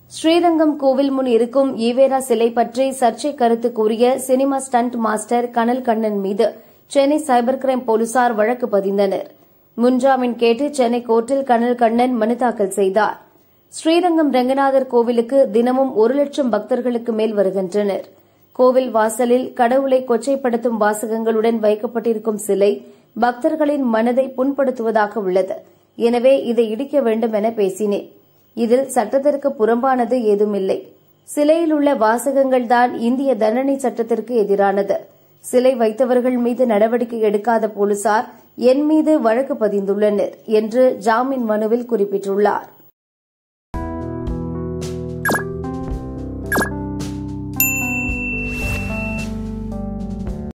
ஸ்ரீரங்கம் கோவில் முன் இருக்கும் ஈவேரா சிலை பற்றி சர்ச்சை கருத்து கூறிய சினிமா ஸ்டண்ட் மாஸ்டர் கனல் கண்ணன் மீது சென்னை சைபர் கிரைம் போலீசார் வழக்கு பதிந்தனர் முன்ஜாமீன் கேட்டு சென்னை கோர்ட்டில் கனல் கண்ணன் மனு தாக்கல் செய்தார் ஸ்ரீரங்கம் ரங்கநாதர் கோவிலுக்கு தினமும் ஒரு லட்சம் பக்தர்களுக்கு மேல் வருகின்றனர் கோவில் வாசலில் கடவுளை கொச்சைப்படுத்தும் வாசகங்களுடன் வைக்கப்பட்டிருக்கும் சிலை பக்தர்களின் மனதை புண்படுத்துவதாக உள்ளது எனவே இதை இடிக்க வேண்டும் என பேசினேன் இதில் சட்டத்திற்கு புறம்பானது ஏதுமில்லை சிலையில் உள்ள வாசகங்கள்தான் இந்திய தண்டனை சட்டத்திற்கு எதிரானது சிலை வைத்தவர்கள் மீது நடவடிக்கை எடுக்காத போலீசார் என் மீது வழக்கு பதிந்துள்ளனர் என்று ஜாமீன் மனுவில் குறிப்பிட்டுள்ளாா்